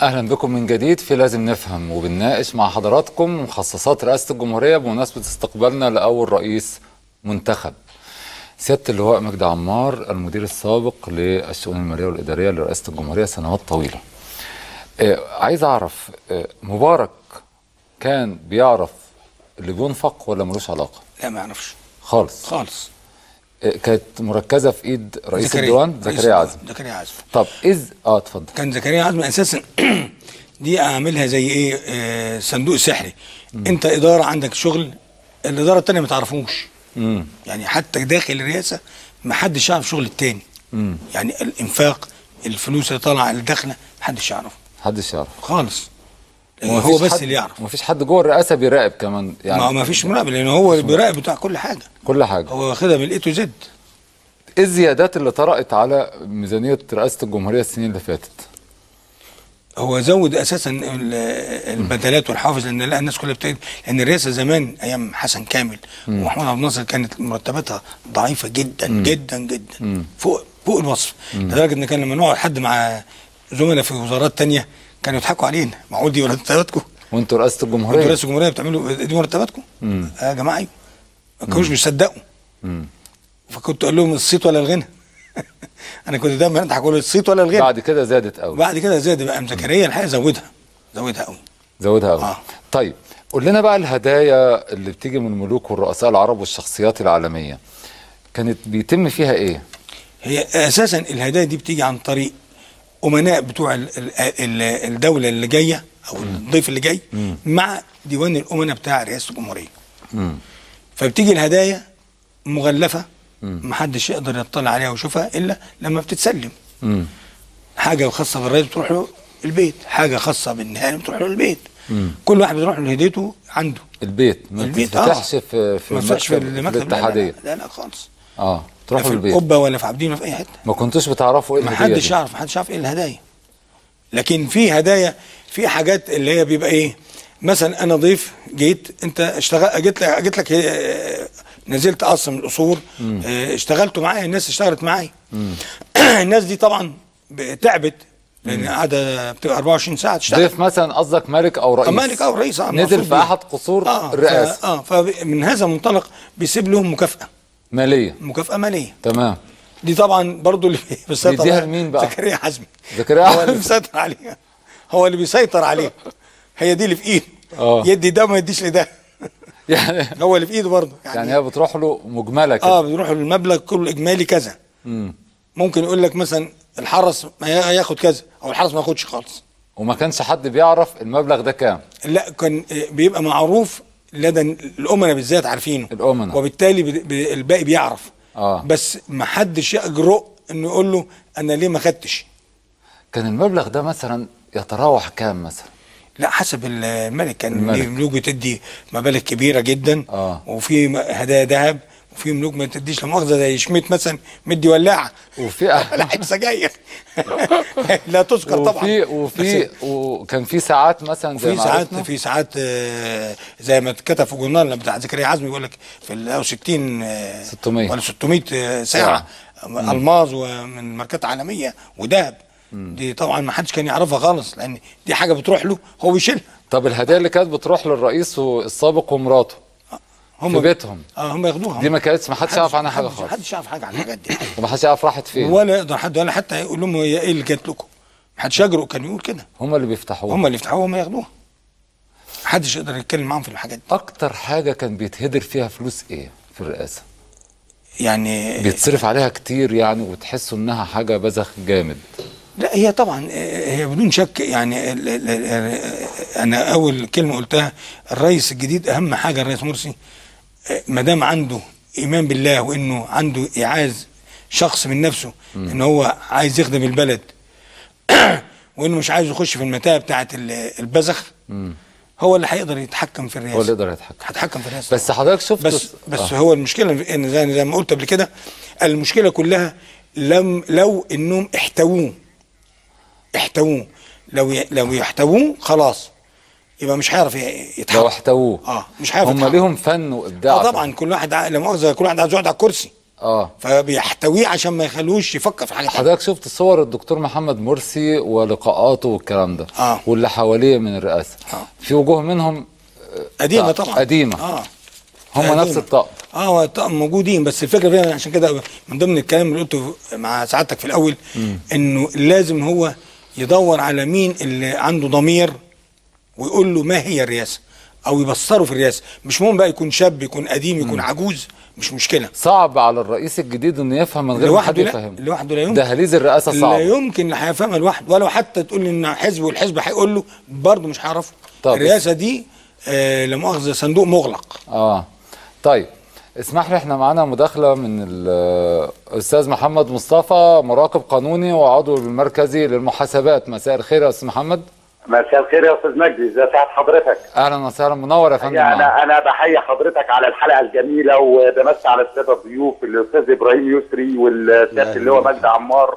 اهلا بكم من جديد في لازم نفهم وبنناقش مع حضراتكم مخصصات رئاسه الجمهوريه بمناسبه استقبالنا لاول رئيس منتخب. سياده اللواء مجدي عمار المدير السابق للشؤون الماليه والاداريه لرئاسه الجمهوريه سنوات طويله. آه عايز اعرف آه مبارك كان بيعرف اللي بينفق ولا ملوش علاقه؟ لا ما يعرفش خالص. خالص آه كانت مركزه في ايد رئيس زكريا. الديوان رئيس زكريا عزمي. زكريا عزمي طب اذ اه اتفضل. كان زكريا عزمي اساسا دي اعملها زي ايه آه صندوق سحري انت اداره عندك شغل الاداره الثانيه ما تعرفوش امم يعني حتى داخل الرئاسه ما حدش يعرف شغل التاني امم يعني الانفاق الفلوس اللي طالعه اللي داخله ما حدش يعرف محدش يعرف. خالص لأن ومفيش هو بس حد- اللي يعرف ومفيش حد جوه الرئاسه بيراقب كمان يعني ما ما فيش مراقب لان هو اللي بيراقب بتاع كل حاجه كل حاجه هو واخدها من الاي تو زد ايه الزيادات اللي طرأت على ميزانيه رئاسه الجمهوريه السنين اللي فاتت هو زود اساسا ال- البدلات والحوافز لان لا الناس كلها بتجد لان الرئاسه زمان ايام حسن كامل ومحمود عبد الناصر كانت مرتباتها ضعيفه جدا جدا جدا فوق فوق الوصف لدرجه ان كان لما نقعد حد مع زملاء في وزارات تانية كانوا يضحكوا علينا معقول دي مرتباتكم وانتوا رئاسه انتوا الجمهوريه رئيس الجمهوريه بتعملوا دي مرتباتكم يا جماعه ايوه ما كانوش بيصدقوا مم. فكنت اقول لهم الصيت ولا الغنى انا كنت دايما اضحك اقول الصيت ولا الغنى بعد كده زادت قوي بعد كده زاد بقى ام زكريا الحقيقه زودها زودها قوي زودها قوي آه. طيب قول لنا بقى الهدايا اللي بتيجي من الملوك والرؤساء العرب والشخصيات العالميه كانت بيتم فيها ايه هي اساسا الهدايا دي بتيجي عن طريق امناء بتوع ال- ال- ال- الدوله اللي جايه او الضيف اللي جاي مع ديوان الامناء بتاع رئاسه الجمهوريه مم. فبتيجي الهدايا مغلفه محدش يقدر يطلع عليها ويشوفها الا لما بتتسلم مم. حاجه خاصه بالرئيس بتروح له البيت حاجه خاصه بالنهائي بتروح له البيت كل واحد بيروح له هديته عنده البيت ما البيت، بتفتحش في في ما يفتحش في المكتب- المكتب لا، لا الاتحاديه لا, لا, لا خالص اه لا تروحوا في البيت القبه ولا في عابدين ولا في اي حته ما كنتوش بتعرفوا ايه ما الهديه حدش دي يعرف ما حدش يعرف ايه الهدايا لكن في هدايا في حاجات اللي هي بيبقى ايه مثلا انا ضيف جيت انت اشتغل جيت لك جيت لك آه، نزلت قصر من القصور آه، اشتغلتوا معايا الناس اشتغلت معايا الناس دي طبعا ب- تعبت لان قاعده بتبقى 24 ساعه تشتغل ضيف مثلا قصدك ملك او رئيس مالك او رئيس آه، نزل مقصود في بيه. احد قصور اه الرئاسه ف- اه فمن هذا المنطلق بيسيب لهم مكافاه ماليه مكافاه ماليه تمام دي طبعا برضو اللي بيسيطر بيديها على- لمين بقى؟ زكريا حزمي زكريا هو اللي حزمي. بيسيطر عليها هو اللي بيسيطر عليها هي دي اللي في ايده آه. يدي ده ما يديش لده يعني هو اللي في ايده برضه يعني, يعني هي بتروح له مجمله كده اه بيروح المبلغ كله اجمالي كذا مم. ممكن يقول لك مثلا الحرس ما ي- هياخد كذا او الحرس ما ياخدش خالص وما كانش حد بيعرف المبلغ ده كام لا كان آه، بيبقى معروف لدى الامناء بالذات عارفينه الأمناء. وبالتالي بي- بي- الباقي بيعرف آه. بس ما حدش يجرؤ انه يقول له انا ليه ما خدتش كان المبلغ ده مثلا يتراوح كام مثلا لا حسب الملك كان الملك. في ملوك بتدي مبالغ كبيره جدا آه. وفي م- هدايا ذهب وفي ملوك ما تديش لا مؤاخذه زي شميت مثلا مدي ولاعه وفي لعب سجاير لا تذكر طبعا وفي وفي وكان في ساعات مثلا زي في ما ساعات عرفنا. في ساعات آه، زي ما اتكتب في الجورنال بتاع زكريا عزمي يقول لك في ال 60 آه، 600. ولا 600 آه، ساعه الماظ ومن ماركات عالميه وذهب دي طبعا ما حدش كان يعرفها خالص لان دي حاجه بتروح له هو بيشيلها طب الهدايا اللي كانت بتروح للرئيس السابق ومراته هم في بيتهم اه هم ياخدوها دي ما كانتش ما حدش يعرف عنها حاجه محدش- خالص محدش يعرف حاجه عن الحاجات دي وما حدش يعرف راحت فين ولا يقدر حد ولا حتى يقول لهم هي ايه اللي جات لكم محدش يجرؤ كان يقول كده هم اللي بيفتحوها هم اللي يفتحوها هم ياخدوها محدش يقدر يتكلم معاهم في الحاجات دي اكتر حاجه كان بيتهدر فيها فلوس ايه في الرئاسه يعني بيتصرف عليها كتير يعني وتحسوا انها حاجه بذخ جامد لا هي طبعا آه، هي بدون شك يعني ال- ال- ال- انا اول كلمه قلتها الرئيس الجديد اهم حاجه الرئيس مرسي آه، ما دام عنده ايمان بالله وانه عنده اعاز شخص من نفسه ان هو عايز يخدم البلد وانه مش عايز يخش في المتاهه بتاعه ال- البذخ هو اللي هيقدر يتحكم في الرئاسه هو اللي يقدر يتحكم هيتحكم في الرئاسه بس حضرتك شفت بس بس هو المشكله ان زي, زي ما قلت قبل كده المشكله كلها لم لو انهم احتووه احتووه لو ي- لو يحتووه خلاص يبقى مش هيعرف ي- يتحكم لو احتووه اه مش هيعرف هم يتحكم. ليهم فن وابداع اه طبعا كل واحد ع- لا مؤاخذه كل واحد عايز يقعد على الكرسي اه فبيحتويه عشان ما يخلوش يفكر في حاجه تانية. حضرتك شفت صور الدكتور محمد مرسي ولقاءاته والكلام ده آه. واللي حواليه من الرئاسه آه. في وجوه منهم قديمه آه، طبعا قديمة. اه هم قديمة. نفس الطقم اه هو الطقم موجودين بس الفكره فيها عشان كده من ضمن الكلام اللي قلته مع سعادتك في الاول انه لازم هو يدور على مين اللي عنده ضمير ويقول له ما هي الرئاسه او يبصره في الرئاسه مش مهم بقى يكون شاب يكون قديم يكون عجوز مش مشكله صعب على الرئيس الجديد انه يفهم من غير ما حد لوحده لا يفهمه لوحده لا يمكن دهاليز الرئاسه لا صعبه يمكن هيفهمها لوحده ولو حتى تقول لي ان حزب والحزب هيقول له برضه مش هيعرفه طب. الرئاسه دي آه لا مؤاخذه صندوق مغلق اه طيب اسمح لي احنا معانا مداخله من الاستاذ محمد مصطفى مراقب قانوني وعضو المركزي للمحاسبات مساء الخير يا استاذ محمد مساء الخير يا استاذ مجدي ازي سعد حضرتك اهلا وسهلا منور يا فندم يعني معانا. انا انا بحيي حضرتك على الحلقه الجميله وبمسي على الساده الضيوف الاستاذ ابراهيم يسري والسياده اللي هو مجدي عمار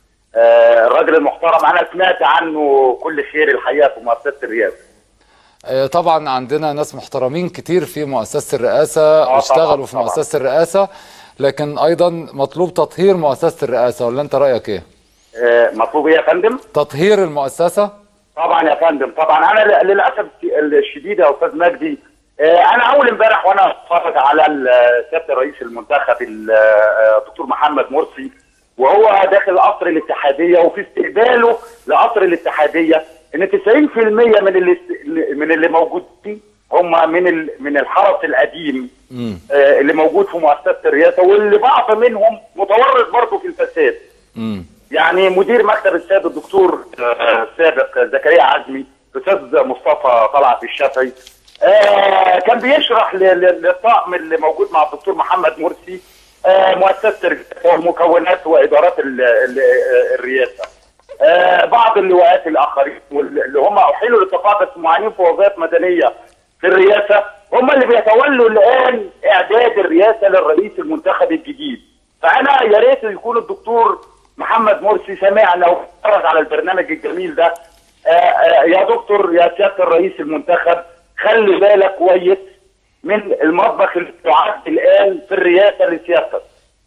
آه الراجل المحترم انا سمعت عنه كل خير الحقيقه في مؤسسه الرياض آه، طبعا عندنا ناس محترمين كتير في مؤسسه الرئاسه طبعاً، واشتغلوا في طبعاً. مؤسسه الرئاسه لكن ايضا مطلوب تطهير مؤسسه الرئاسه ولا انت رايك ايه آه مطلوب ايه يا فندم؟ تطهير المؤسسه طبعا يا فندم طبعا انا ل- للاسف الشديد يا استاذ مجدي آه، انا اول امبارح وانا اتفرج على ال- سياده الرئيس المنتخب ال- آه، الدكتور محمد مرسي وهو داخل قصر الاتحاديه وفي استقباله لقصر الاتحاديه ان 90% من اللي است- من اللي موجودين هم من ال- من الحرس القديم امم آه، اللي موجود في مؤسسه الرئاسه واللي بعض منهم متورط برضه في الفساد امم يعني مدير مكتب السيد الدكتور آه، السابق زكريا عزمي الاستاذ مصطفى طلعت الشافعي آه، كان بيشرح ل- ل- للطاقم اللي موجود مع الدكتور محمد مرسي آه، مؤسسه الرئاسة ومكونات وادارات ال- ال- آه، الرئاسه آه، بعض اللواءات الاخرين وال- اللي هم احيلوا للتقاعد بس معانين في وظائف مدنيه في الرئاسه هم اللي بيتولوا الان اعداد الرئاسه للرئيس المنتخب الجديد فانا يا ريت يكون الدكتور محمد مرسي سمعنا واتفرج على البرنامج الجميل ده آه، آه، يا دكتور يا سياده الرئيس المنتخب خلي بالك كويس من المطبخ اللي يعد الان في الرئاسه لسيادتك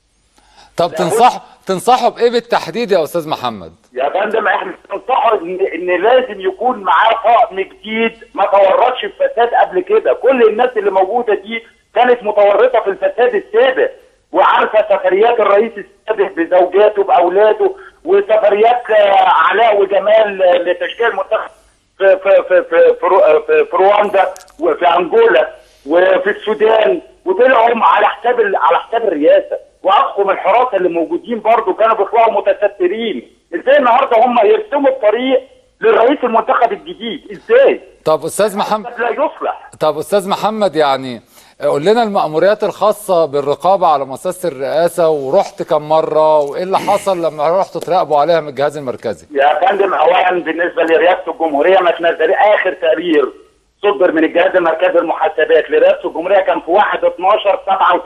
طب تنصح تنصحوا بايه بالتحديد يا استاذ محمد يا فندم احنا بننصحه ان ان لازم يكون معاه طقم جديد ما تورطش في فساد قبل كده، كل الناس اللي موجوده دي كانت متورطه في الفساد السابق وعارفه سفريات الرئيس السابق بزوجاته باولاده وسفريات آه، علاء وجمال آه، لتشكيل المنتخب في في في في في, رو- في, في رواندا وفي انجولا وفي السودان وطلعوا هم على حساب ال- على حساب الرئاسه واقوم الحراسه اللي موجودين برضو كانوا بيطلعوا متسترين ازاي النهارده هم يرسموا الطريق للرئيس المنتخب الجديد ازاي طب استاذ محمد لا يصلح طب استاذ محمد يعني قول لنا المأموريات الخاصة بالرقابة على مؤسسة الرئاسة ورحت كم مرة وايه اللي حصل لما رحتوا تراقبوا عليها من الجهاز المركزي يا فندم اولا بالنسبه لرئاسه الجمهوريه ما تنزل اخر تقرير صدر من الجهاز المركزي للمحاسبات لرئاسه الجمهوريه كان في 1 12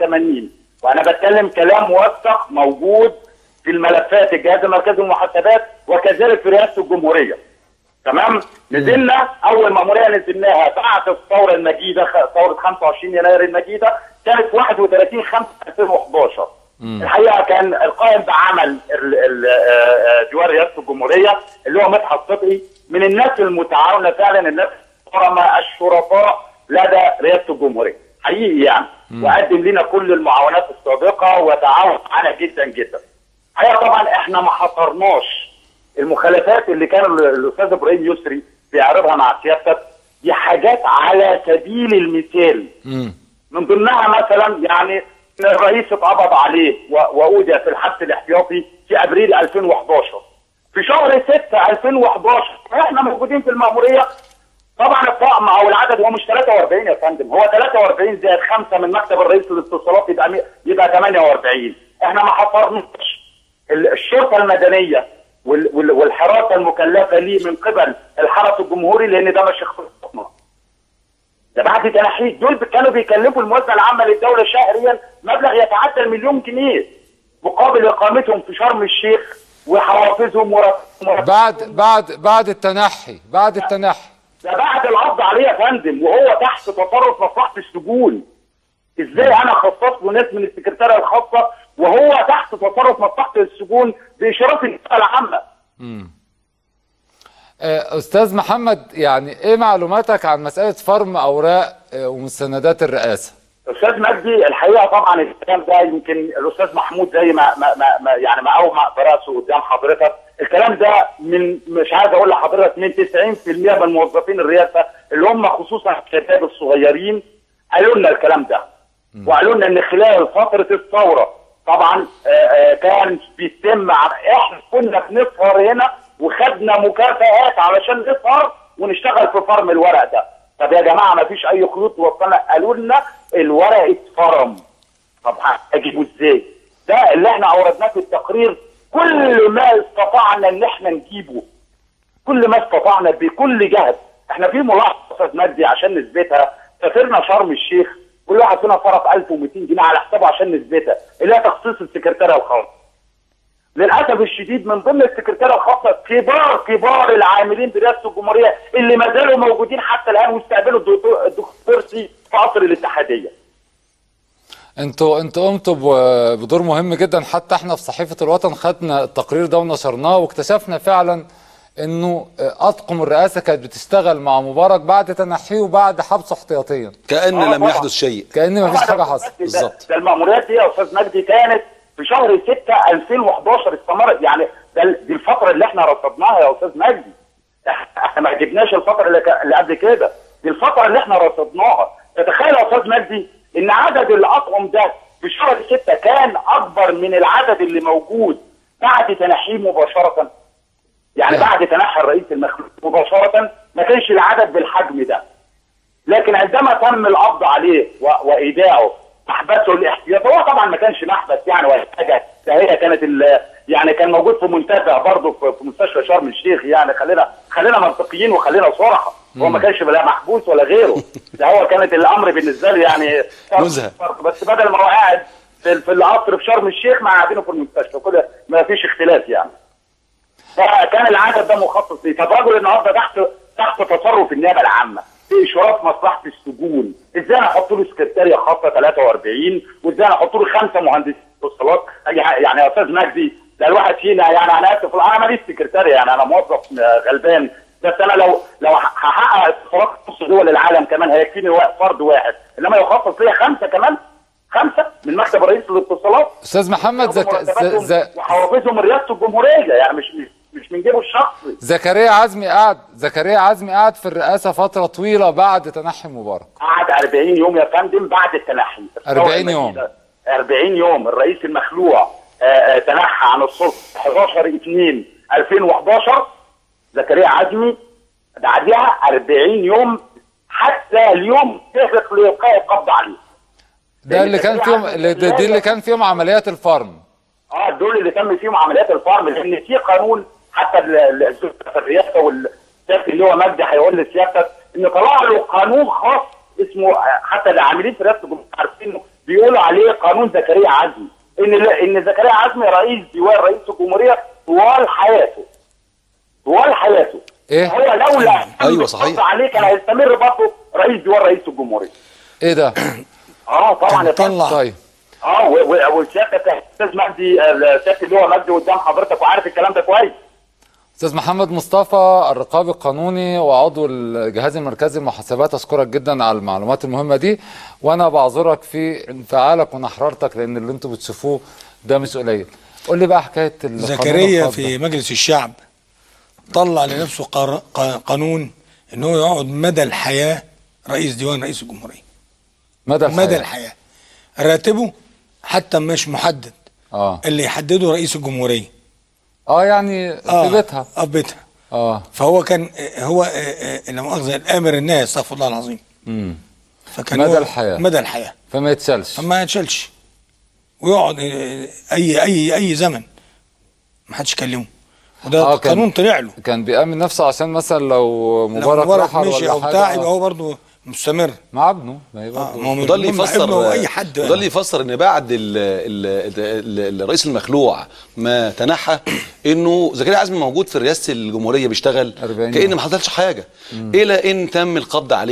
87 وانا بتكلم كلام موثق موجود في الملفات الجهاز المركزي للمحاسبات وكذلك في رئاسه الجمهوريه تمام نزلنا اول ماموريه نزلناها بعد الثوره المجيده خ- ثوره 25 يناير المجيده كانت 31 5 2011 الحقيقه كان القائم بعمل ال- ال- آه، آه، ديوان رئاسه الجمهوريه اللي هو مدحت صدقي من الناس المتعاونه فعلا الناس الكرماء الشرفاء لدى رئاسه الجمهوريه حقيقي يعني وقدم لنا كل المعاونات السابقه وتعاون معنا جدا جدا الحقيقه طبعا احنا ما حصرناش المخالفات اللي كان ال- الاستاذ ابراهيم يسري بيعرضها مع سيادتك دي حاجات على سبيل المثال امم من ضمنها مثلا يعني إن الرئيس اتقبض عليه و- واودي في الحبس الاحتياطي في ابريل 2011 في شهر 6 2011 احنا موجودين في المأمورية طبعا الطقم او العدد هو مش 43 يا فندم هو 43 زائد 5 من مكتب الرئيس للاتصالات يبقى مي- يبقى 48 احنا ما حصرناش ال- الشرطه المدنيه وال- وال- والحراسه المكلفه ليه من قبل الحرس الجمهوري لان ده مش اختصاصنا ده بعد تنحيه دول كانوا بيكلفوا الموازنه العامه للدوله شهريا مبلغ يتعدى المليون جنيه مقابل اقامتهم في شرم الشيخ وحوافزهم وراتبهم بعد بعد بعد التنحي بعد التنحي ده بعد القبض عليه يا فندم وهو تحت تصرف مصلحه السجون ازاي انا خصصت له ناس من السكرتاريه الخاصه وهو تحت تصرف مصلحه السجون باشراف النيابه العامه آه، استاذ محمد يعني ايه معلوماتك عن مساله فرم اوراق آه، ومستندات الرئاسه استاذ مجدي الحقيقه طبعا الكلام ده يمكن الاستاذ محمود زي ما ما ما ما يعني ما اومأ براسه قدام حضرتك الكلام ده من مش عايز اقول لحضرتك من 90% من موظفين الرئاسه اللي هم خصوصا الشباب الصغيرين قالوا لنا الكلام ده وقالوا لنا ان خلال فتره الثوره طبعا آه، آه، كان بيتم ع- احنا كنا بنسهر هنا وخدنا مكافآت علشان نسهر ونشتغل في فرم الورق ده طب يا جماعه ما فيش اي خيوط وصلنا قالوا لنا الورق اتفرم طب اجيبه ازاي ده اللي احنا اوردناه في التقرير كل ما استطعنا ان احنا نجيبه كل ما استطعنا بكل جهد احنا في ملاحظه استاذ مجدي عشان نثبتها سافرنا شرم الشيخ كل واحد فينا صرف 1200 جنيه على حسابه عشان نثبتها اللي هي تخصيص السكرتيره الخاصه للاسف الشديد من ضمن السكرتيره الخاصه كبار كبار العاملين برئاسه الجمهوريه اللي ما زالوا موجودين حتى الان واستقبلوا الدكتور الدكتور سي في قصر الاتحاديه انتوا انتوا قمتوا ب- بدور مهم جدا حتى احنا في صحيفه الوطن خدنا التقرير ده ونشرناه واكتشفنا فعلا انه آه، اطقم الرئاسه كانت بتشتغل مع مبارك بعد تنحيه وبعد حبسه احتياطيا كأن آه لم طبعا. يحدث شيء كان ما فيش طبعاً حاجه ده- حصلت ده- بالظبط. ده المأموريات دي يا استاذ مجدي كانت في شهر 6 2011 استمرت يعني ده ال- دي الفتره اللي احنا رصدناها يا استاذ مجدي احنا ما جبناش الفتره اللي, ك- اللي قبل كده دي الفتره اللي احنا رصدناها تتخيل يا استاذ مجدي ان عدد الاطقم ده في شهر 6 كان اكبر من العدد اللي موجود بعد تنحيه مباشره يعني نعم. بعد تنحي الرئيس المخلوق مباشره ما كانش العدد بالحجم ده لكن عندما تم القبض عليه و- وايداعه محبسه الاحتياط هو طبعا ما كانش محبس يعني ولا حاجه ده هي كانت ال- يعني كان موجود في منتزه برضه في في مستشفى شرم الشيخ يعني خلينا خلينا منطقيين وخلينا صراحه هو ما كانش لا محبوس ولا غيره ده هو كانت الامر بالنسبه لي يعني فرق- نزهة. فرق. بس بدل ما هو قاعد في, في القصر في شرم الشيخ ما قاعدينه في المستشفى كل ما فيش اختلاف يعني فكان العدد ده مخصص ليه طب رجل النهارده تحت تحت تصرف النيابه العامه في اشراف مصلحه السجون ازاي انا احط له سكرتاريه خاصه 43 وازاي انا احط له خمسه مهندسين اتصالات يعني يا استاذ مجدي ده الواحد فينا يعني انا اسف انا ماليش سكرتاريه يعني انا موظف غلبان بس انا لو لو هحقق اتصالات نص دول العالم كمان هيكفيني وا- فرد واحد انما يخصص ليا خمسه كمان خمسه من مكتب رئيس الاتصالات استاذ محمد زك... ز... مرتباتهم ز... وحوافزهم من رئاسه الجمهوريه يعني مش مش مش من جيبه الشخصي زكريا عزمي قعد زكريا عزمي قعد في الرئاسه فتره طويله بعد تنحي مبارك قعد 40 يوم يا فندم بعد التنحي 40 يوم. 40 يوم الرئيس المخلوع آه، آه، تنحى عن السلطه 11 2 2011 زكريا عزمي بعدها 40 يوم حتى اليوم تهلك لإلقاء القبض عليه ده اللي كان فيهم اللي- دي دي اللي كان فيهم عمليات الفرم اه دول اللي تم فيهم عمليات الفارم لان في قانون حتى ال- ال- ال- الرئاسه والسياده اللي هو مجدي هيقول لسيادتك ان طلع له قانون خاص اسمه آه، حتى العاملين في رئاسه الجمهوريه عارفينه بيقولوا عليه قانون زكريا عزمي ان ل- ان زكريا عزمي رئيس ديوان رئيس الجمهوريه طوال حياته طوال حياته إيه؟ هو لولا أيوة صحيح. القبض عليه كان هيستمر برضه رئيس ديوان رئيس الجمهوريه ايه ده اه طبعا يا فندم. طلع طيب اه و- و- وسيادتك يا استاذ مجدي آه، سياده اللي هو مجدي قدام حضرتك وعارف الكلام ده كويس استاذ محمد مصطفى الرقابي القانوني وعضو الجهاز المركزي للمحاسبات اشكرك جدا على المعلومات المهمه دي وانا بعذرك في انفعالك ونحرارتك لان اللي انتوا بتشوفوه ده مش قليل قول لي بقى حكايه القانون زكريا الخاص في ده. مجلس الشعب طلع لنفسه قر- ق- قانون ان هو يقعد مدى الحياه رئيس ديوان رئيس الجمهوريه مدى الحياه مدى الحياه راتبه حتى مش محدد اه اللي يحدده رئيس الجمهوريه اه يعني في بيتها اه في بيتها اه فهو كان آه، هو آه، آه، لا مؤاخذه الامر الناس استغفر الله العظيم امم فكان مدى هو الحياة. مدى الحياه فما يتشالش فما يتشالش ويقعد آه، اي اي اي زمن ما حدش يكلمه وده آه، كان- قانون طلع له كان بيأمن نفسه عشان مثلا لو لو مبارك مبارك رحل مشي ولا او حاجه بتاع يبقى آه. هو برضه مستمر مع ابنه ما هي اه برضه ما هو وده اللي المهم يفسر ابنه او اي حد وده اللي يفسر ان بعد ال ال ال الرئيس المخلوع ما تنحى انه زكريا عزمي موجود في رئاسه الجمهوريه بيشتغل 40 كان يوم. ما حصلش حاجه الى ان تم القبض عليه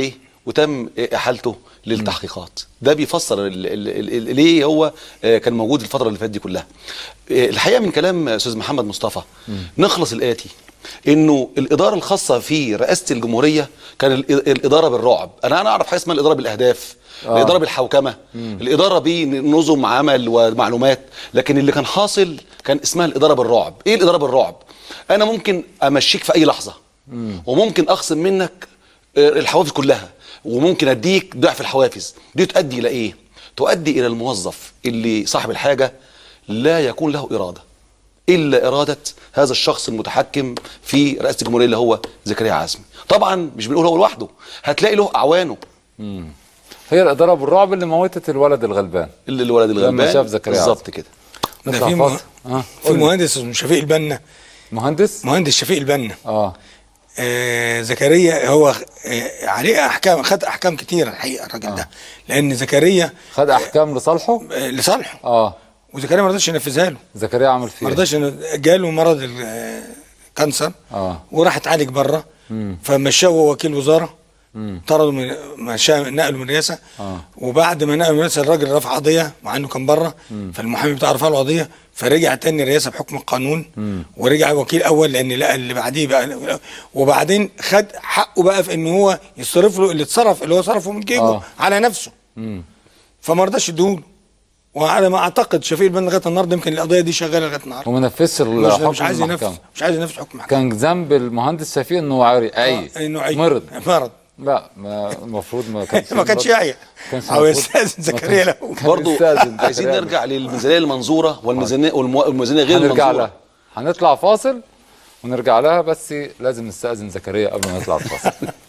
وتم احالته للتحقيقات ده بيفسر ال ال ال ليه هو آه، كان موجود الفتره اللي فاتت دي كلها آه، الحقيقه من كلام استاذ محمد مصطفى نخلص الاتي انه الاداره الخاصه في رئاسه الجمهوريه كان ال- الاداره بالرعب انا انا اعرف حاجه اسمها الاداره بالاهداف آه. الاداره بالحوكمه الاداره بنظم عمل ومعلومات لكن اللي كان حاصل كان اسمها الاداره بالرعب ايه الاداره بالرعب انا ممكن امشيك في اي لحظه وممكن اخصم منك آه، الحوافز كلها وممكن اديك ضعف الحوافز دي تؤدي الى ايه تؤدي الى الموظف اللي صاحب الحاجه لا يكون له اراده الا اراده هذا الشخص المتحكم في رئاسه الجمهوريه اللي هو زكريا عزمي طبعا مش بنقول هو لوحده هتلاقي له اعوانه هي الاداره بالرعب اللي موتت الولد الغلبان اللي الولد لما الغلبان شاف زكريا بالظبط كده ده نطلع في مه- فاصل. اه في قول لي. مهندس اسمه شفيق البنا مهندس مهندس شفيق البنا اه آه زكريا هو آه عليه احكام خد احكام كتيره الحقيقه الراجل ده لان زكريا خد احكام لصالحه آه لصالحه اه وزكريا ما رضاش ينفذها له زكريا عمل فيه ما إيه؟ رضاش إنه- جاله مرض الكانسر اه وراح اتعالج بره فمشاه هو وكيل وزاره طردوا من مشاه نقله من الرئاسه آه. وبعد ما نقله من الرئاسه الراجل رفع قضيه مع انه كان بره فالمحامي بتاعه رفع له قضيه فرجع تاني الرئاسه بحكم القانون ورجع وكيل اول لان لقى اللي بعديه بقى وبعدين خد حقه بقى في ان هو يصرف له اللي اتصرف اللي هو صرفه من جيبه آه. على نفسه فما رضاش يديهوله وعلى ما اعتقد شفيق البن لغايه النهارده يمكن القضيه دي شغاله لغايه النهارده وما نفذش مش, الحكم مش عايز ينفذ المحكمة. مش عايز ينفذ حكم محكمة كان ذنب المهندس شفيق انه عاري اي آه، انه عي مرض مرض لا ما المفروض ما كانش ما كانش مرض. يعيا كانش او المفروض- يستاذن زكريا له كان برضو يستأذن عايزين زكريا. نرجع للميزانيه المنظوره والميزانيه والمو- والميزانيه غير هنرجع المنظوره لها هنطلع فاصل ونرجع لها بس لازم نستأذن زكريا قبل ما نطلع الفاصل